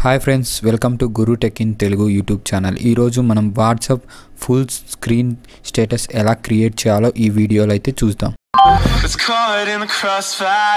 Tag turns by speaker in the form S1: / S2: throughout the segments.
S1: Hi friends welcome to Guru Tech in Telugu YouTube channel ఈరోజు మనం WhatsApp full screen status ఎలా create చేయాలో ఈ వీడియోలో అయితే చూద్దాం
S2: It's caught in the crossfire.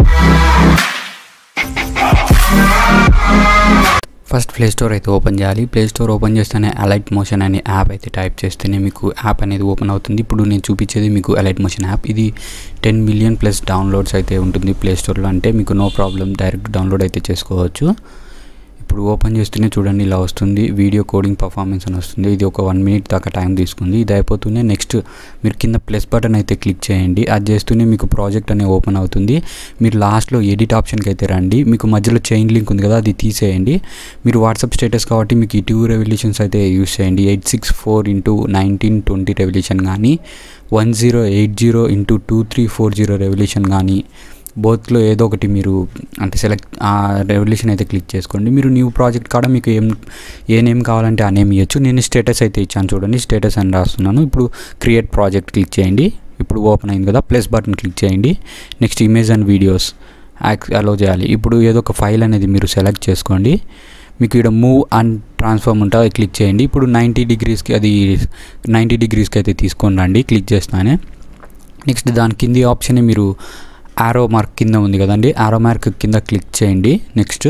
S3: First play store అయితే ఓపెన్ చేయాలి ప్లే స్టోర్ ఓపెన్ చేస్తేనే అలైట్ మోషన్ అనే యాప్ అయితే టైప్ చేస్తేనే మీకు యాప్ అనేది ఓపెన్ అవుతుంది ఇప్పుడు నేను చూపించేది మీకు అలైట్ మోషన్ యాప్ ఇది టెన్ మిలియన్ ప్లస్ డౌన్లోడ్స్ అయితే ఉంటుంది ప్లే స్టోర్లో అంటే మీకు నో ప్రాబ్లం డైరెక్ట్ డౌన్లోడ్ అయితే చేసుకోవచ్చు ఇప్పుడు ఓపెన్ చేస్తూనే చూడండి ఇలా వస్తుంది వీడియో కోడింగ్ పర్ఫార్మెన్స్ అని వస్తుంది ఇది ఒక వన్ మినిట్ దాకా టైం తీసుకుంది ఇది అయిపోతూనే నెక్స్ట్ మీరు కింద ప్లస్ బటన్ అయితే క్లిక్ చేయండి అది చేస్తూనే మీకు ప్రాజెక్ట్ అనేది ఓపెన్ అవుతుంది మీరు లాస్ట్లో ఎడిట్ ఆప్షన్కి అయితే రండి మీకు మధ్యలో చైన్ లింక్ ఉంది కదా అది తీసేయండి మీరు వాట్సాప్ స్టేటస్ కాబట్టి మీకు ఈ టూ రెవల్యూషన్స్ అయితే యూస్ చేయండి eight six four into nineteen twenty revolution కానీ one zero eight zero into two three four zero revolution కానీ బోత్లో ఏదో ఒకటి మీరు అంటే సెలెక్ట్ ఆ రెవల్యూషన్ అయితే క్లిక్ చేసుకోండి మీరు న్యూ ప్రాజెక్ట్ కాడ మీకు ఏం ఏ నేమ్ కావాలంటే ఆ నేమ్ ఇవ్వచ్చు నేను స్టేటస్ అయితే ఇచ్చాను చూడండి స్టేటస్ అని రాస్తున్నాను ఇప్పుడు క్రియేట్ ప్రాజెక్ట్ క్లిక్ చేయండి ఇప్పుడు ఓపెన్ అయింది కదా ప్లస్ బటన్ క్లిక్ చేయండి next image and videos access allow చేయాలి ఇప్పుడు ఏదో ఒక ఫైల్ అనేది మీరు సెలెక్ట్ చేసుకోండి మీకు ఇక్కడ మూవ్ అండ్ ట్రాన్స్ఫార్మ్ ఉంటుంది అది క్లిక్ చేయండి ఇప్పుడు నైంటీ డిగ్రీస్కి అది నైంటీ డిగ్రీస్కి అయితే తీసుకొని రండి క్లిక్ చేస్తానే నెక్స్ట్ దాని కింది ఆప్షన్ మీరు ఆరో మార్క్ కింద ఉంది కదండి ఆరో మార్క్ కింద క్లిక్ చేయండి నెక్స్ట్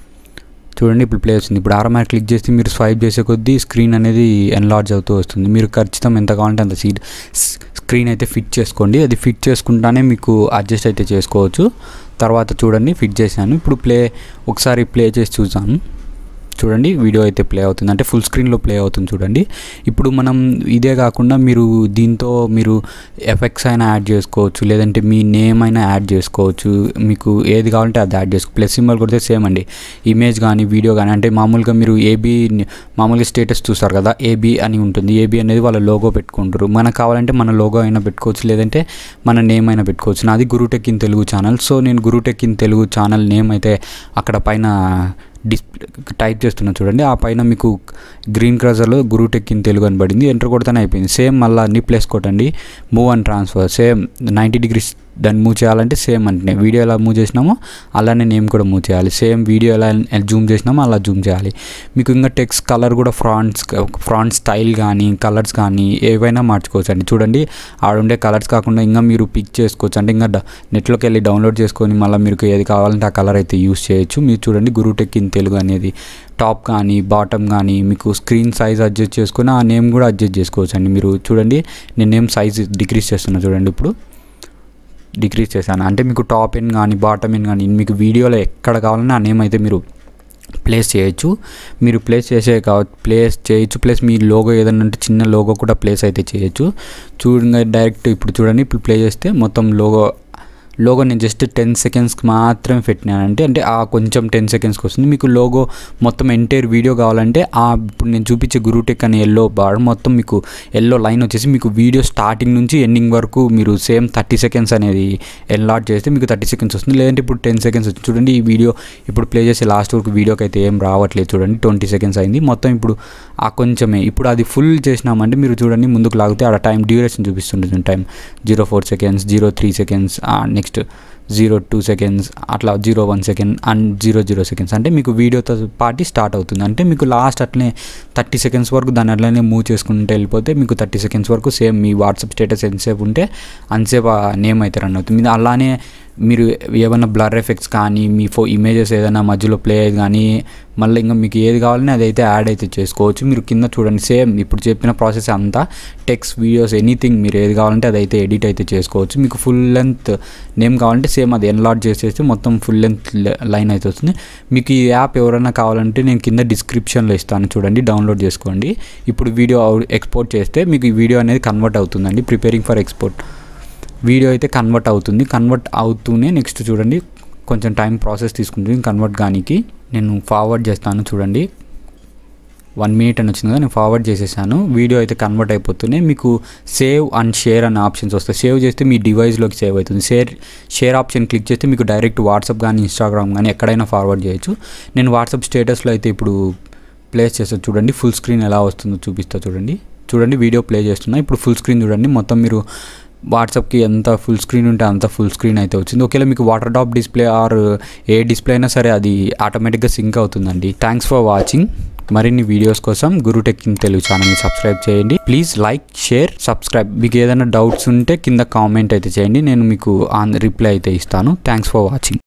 S3: చూడండి ఇప్పుడు ప్లే వస్తుంది ఇప్పుడు ఆరో మార్క్ క్లిక్ చేస్తే మీరు స్వైప్ చేసే కొద్దీ స్క్రీన్ అనేది ఎన్లార్జ్ అవుతూ వస్తుంది మీరు ఖచ్చితం ఎంత కావాలంటే అంత సీట్ స్క్రీన్ అయితే ఫిట్ చేసుకోండి అది ఫిట్ చేసుకుంటానే మీకు అడ్జస్ట్ అయితే చేసుకోవచ్చు తర్వాత చూడండి ఫిట్ చేశాను ఇప్పుడు ప్లే ఒకసారి ప్లే చేసి చూసాను చూడండి వీడియో అయితే ప్లే అవుతుంది అంటే ఫుల్ స్క్రీన్లో ప్లే అవుతుంది చూడండి ఇప్పుడు మనం ఇదే కాకుండా మీరు దీంతో మీరు ఎఫెక్ట్స్ అయినా యాడ్ చేసుకోవచ్చు లేదంటే మీ నేమ్ అయినా యాడ్ చేసుకోవచ్చు మీకు ఏది కావాలంటే అది యాడ్ చేసుకో ప్లస్ సింబల్ కొడితే సేమ్ అండి ఇమేజ్ కానీ వీడియో కానీ అంటే మామూలుగా మీరు ఏబీ మామూలుగా స్టేటస్ చూస్తారు కదా ఏబీ అని ఉంటుంది ఏబీ అనేది వాళ్ళ లోగో పెట్టుకుంటారు మనకు కావాలంటే మన లోగో అయినా పెట్టుకోవచ్చు లేదంటే మన నేమ్ అయినా పెట్టుకోవచ్చు నాది Guru Tech in Telugu channel so నేను Guru Tech in Telugu channel name అయితే అక్కడ పైన డిస్ప్లే టైప్ చేస్తున్నా చూడండి ఆ పైన మీకు గ్రీన్ కలర్లో గురు టెక్ ఇన్ తెలుగు అని పడింది ఎంటర్ కొడితేనే అయిపోయింది సేమ్ మళ్ళీ అన్ని ప్లేస్ కొట్టండి move and transfer same ninety degrees దాన్ని మూవ్ చేయాలంటే సేమ్ అంటే వీడియో ఎలా మూవ్ చేసినామో అలానే నేమ్ కూడా మూవ్ చేయాలి సేమ్ వీడియో ఎలా జూమ్ చేసినామో అలా జూమ్ చేయాలి మీకు ఇంకా టెక్స్ట్ కలర్ కూడా ఫ్రాంట్స్ ఫ్రాంట్ స్టైల్ కానీ కలర్స్ కానీ ఏవైనా మార్చుకోవచ్చు అండి చూడండి ఆడుండే కలర్స్ కాకుండా ఇంకా మీరు పిక్ చేసుకోవచ్చు అంటే ఇంకా నెట్లోకి వెళ్ళి డౌన్లోడ్ చేసుకొని మళ్ళీ మీకు ఏది కావాలంటే ఆ కలర్ అయితే యూస్ చేయొచ్చు మీరు చూడండి గురు టెక్ ఇన్ తెలుగు అనేది టాప్ కానీ బాటమ్ కానీ మీకు స్క్రీన్ సైజ్ అడ్జస్ట్ చేసుకొని ఆ నేమ్ కూడా అడ్జస్ట్ చేసుకోవచ్చు అండి మీరు చూడండి నేను నేమ్ సైజ్ డిక్రీస్ చేస్తున్నా చూడండి ఇప్పుడు డిక్రీజ్ చేశాను అంటే మీకు టాప్ ఎన్ కానీ బాటమ్ ఎన్ కానీ మీకు వీడియోలో ఎక్కడ కావాలన్నా ఆ నేమ్ అయితే మీరు ప్లేస్ చేయొచ్చు మీరు ప్లేస్ చేసే కావ ప్లేస్ చేయొచ్చు ప్లస్ మీ లోగో ఏదైనా ఉంటే చిన్న లోగో కూడా ప్లేస్ అయితే చేయొచ్చు చూడండి డైరెక్ట్ ఇప్పుడు చూడండి ఇప్పుడు ప్లే చేస్తే మొత్తం లోగో లోగో నేను జస్ట్ టెన్ సెకండ్స్కి మాత్రమే పెట్టినానంటే అంటే ఆ కొంచెం టెన్ సెకండ్స్కి వస్తుంది మీకు లోగో మొత్తం ఎంటైర్ వీడియో కావాలంటే ఆ ఇప్పుడు నేను చూపించే గురుటెక్ అనే ఎల్లో బార్ మొత్తం మీకు ఎల్లో లైన్ వచ్చేసి మీకు వీడియో స్టార్టింగ్ నుంచి ఎండింగ్ వరకు మీరు సేమ్ థర్టీ సెకండ్స్ అనేది ఎన్లాట్ చేస్తే మీకు థర్టీ సెకండ్స్ వస్తుంది లేదంటే ఇప్పుడు టెన్ సెకండ్స్ వచ్చింది చూడండి ఈ వీడియో ఇప్పుడు ప్లే చేసే లాస్ట్ వరకు వీడియోకి అయితే ఏం రావట్లేదు చూడండి ట్వంటీ సెకండ్స్ అయింది మొత్తం ఇప్పుడు ఆ కొంచెమే ఇప్పుడు అది ఫుల్ చేసినామంటే మీరు చూడండి ముందుకు లాగితే ఆడ టైం డ్యూరేషన్ చూపిస్తుంటుంది time zero four seconds zero three seconds next zero two seconds అట్లా zero one second and zero zero seconds అంటే మీకు వీడియోతో పాటు స్టార్ట్ అవుతుంది అంటే మీకు లాస్ట్ అట్లనే థర్టీ సెకండ్స్ వరకు దాన్ని అట్లనే మూవ్ చేసుకుంటూ వెళ్ళిపోతే మీకు థర్టీ సెకండ్స్ వరకు సేమ్ మీ వాట్సాప్ స్టేటస్ ఎంతసేపు ఉంటే అంతసేపు ఆ నేమ్ అయితే రన్ అవుతుంది మీరు అలానే మీరు ఏమైనా బ్లర్ ఎఫెక్ట్స్ కానీ మీ ఫో ఇమేజెస్ ఏదైనా మధ్యలో ప్లే అయ్యేది కానీ మళ్ళీ ఇంకా మీకు ఏది కావాలని అదైతే యాడ్ అయితే చేసుకోవచ్చు మీరు కింద చూడండి సేమ్ ఇప్పుడు చెప్పిన ప్రాసెస్ అంతా టెక్స్ట్ వీడియోస్ ఎనీథింగ్ మీరు ఏది కావాలంటే అదైతే ఎడిట్ అయితే చేసుకోవచ్చు మీకు ఫుల్ లెంత్ నేమ్ కావాలంటే సేమ్ అది ఎన్లాడ్ చేసేస్తే మొత్తం ఫుల్ లెంత్ లైన్ అయితే వస్తుంది మీకు ఈ యాప్ ఎవరైనా కావాలంటే నేను కింద డిస్క్రిప్షన్లో ఇస్తాను చూడండి డౌన్లోడ్ చేసుకోండి ఇప్పుడు వీడియో ఎక్స్పోర్ట్ చేస్తే మీకు ఈ వీడియో అనేది కన్వర్ట్ అవుతుందండి ప్రిపేరింగ్ ఫర్ ఎక్స్పోర్ట్ వీడియో అయితే కన్వర్ట్ అవుతుంది కన్వర్ట్ అవుతూనే నెక్స్ట్ చూడండి కొంచెం టైం ప్రాసెస్ తీసుకుంటుంది కన్వర్ట్ కానీకి నేను ఫార్వర్డ్ చేస్తాను చూడండి వన్ మినిట్ అని వచ్చింది కదా నేను ఫార్వర్డ్ చేసేసాను వీడియో అయితే కన్వర్ట్ అయిపోతూనే మీకు సేవ్ అండ్ షేర్ అనే ఆప్షన్స్ వస్తాయి సేవ్ చేస్తే మీ డివైస్లోకి సేవ్ అవుతుంది షేర్ షేర్ ఆప్షన్ క్లిక్ చేస్తే మీకు డైరెక్ట్ వాట్సాప్ కానీ ఇన్స్టాగ్రామ్ కానీ ఎక్కడైనా ఫార్వర్డ్ చేయొచ్చు నేను వాట్సాప్ స్టేటస్లో అయితే ఇప్పుడు ప్లేస్ చేస్తాను చూడండి ఫుల్ స్క్రీన్ ఎలా వస్తుందో చూపిస్తా చూడండి చూడండి వీడియో ప్లే చేస్తున్నా ఇప్పుడు ఫుల్ స్క్రీన్ చూడండి మొత్తం మీరు
S1: వాట్సాప్కి ఎంత ఫుల్ స్క్రీన్ ఉంటే అంత ఫుల్ స్క్రీన్ అయితే వచ్చింది ఒకవేళ మీకు water drop display or A display అయినా సరే అది ఆటోమేటిక్గా సింక్ అవుతుందండి థ్యాంక్స్ ఫర్ వాచింగ్ మరిన్ని వీడియోస్ కోసం గురు టెక్ ఇన్ తెలుగు ఛానల్ని సబ్స్క్రైబ్ చేయండి ప్లీజ్ లైక్ షేర్ సబ్స్క్రైబ్ మీకు ఏదైనా డౌట్స్ ఉంటే కింద కామెంట్ అయితే చేయండి నేను మీకు ఆన్ రిప్లై అయితే ఇస్తాను థ్యాంక్స్ ఫర్ వాచింగ్